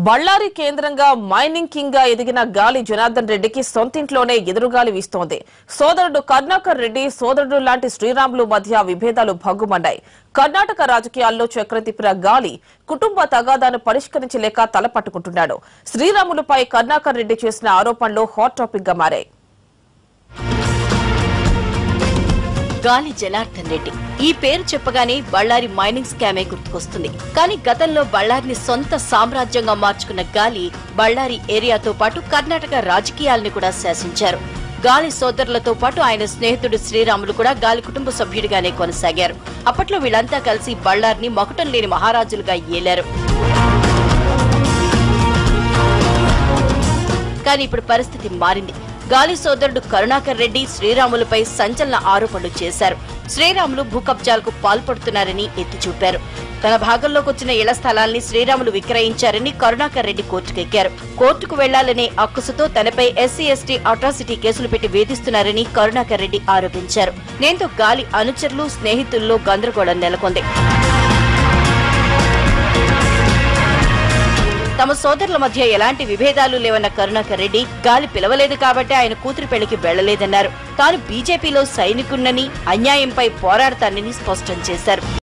బళ్ళారి కేంద్రంగా mining king గా ఎదిగిన గాలి జనార్దన్ రెడ్డికి సొంతింట్లోనే ఎదురుగాలి వీస్తోంది సోదరుడు కరుణాకర్ రెడ్డి సోదరుడు లాంటి శ్రీరాములు మధ్య విభేదాలు భగ్గుమన్నాయి కర్ణాటక రాజకీయాల్లో చక్రం తిప్పిన గాలి కుటుంబ తగాదాను పరిష్కరించలేక తలపట్టుకుంటున్నాడు శ్రీరాములుపై కరుణాకర్ రెడ్డి చేసిన ఆరోపణలు హాట్ టాపిక్ గా మారాయి గాలి జనార్దన్ రెడ్డి ఈ పేరు చెప్పగానే బళ్ళారి మైనింగ్ స్కామే గుర్తుకొస్తుంది కానీ గతంలో బళ్ళారిని సొంత సామ్రాజ్యంగా మార్చుకున్న గాలి బళ్ళారి ఏరియాతో పాటు కర్ణాటక రాజకీయాల్ని కూడా శాసించారు గాలి సోదరులతో పాటు ఆయన స్నేహితుడు శ్రీరాములు కూడా గాలి కుటుంబ సభ్యుడిగానే కొనసాగారు అప్పట్లో వీళ్ళంతా కలిసి బళ్ళారిని మకుటం లేని మహారాజులుగా ఏలారు కానీ ఇప్పుడు పరిస్థితి మారింది గాలి సోదరుడు కరుణాకర్ రెడ్డి శ్రీరాములపై సంచలన ఆరోపణలు చేశారు శ్రీరాములు భూ కబ్జాలకు పాల్పడుతున్నారని ఎత్తి చూపారు తన భాగంలోకి వచ్చిన ఇళ్ల స్థలాల్ని శ్రీరాములు విక్రయించారని కరుణాకర్ రెడ్డి కోర్టుకెక్కారు కోర్టుకు వెళ్లాలనే అక్కుసుతో తనపై ఎస్సీ ఎస్టీ అట్రాసిటీ కేసులు పెట్టి వేధిస్తున్నారని కరుణాకర్ రెడ్డి ఆరోపించారు దీంతో గాలి అనుచరులు స్నేహితుల్లో గందరగోళం నెలకొంది తమ సోదరుల మధ్య ఎలాంటి విభేదాలు లేవన్న కరుణాకర్ రెడ్డి గాలి పిలవలేదు కాబట్టి ఆయన కూతురు పెళ్లికి వెళ్లలేదన్నారు తాను బీజేపీలో సైనికున్నని అన్యాయంపై పోరాడతానని స్పష్టం చేశారు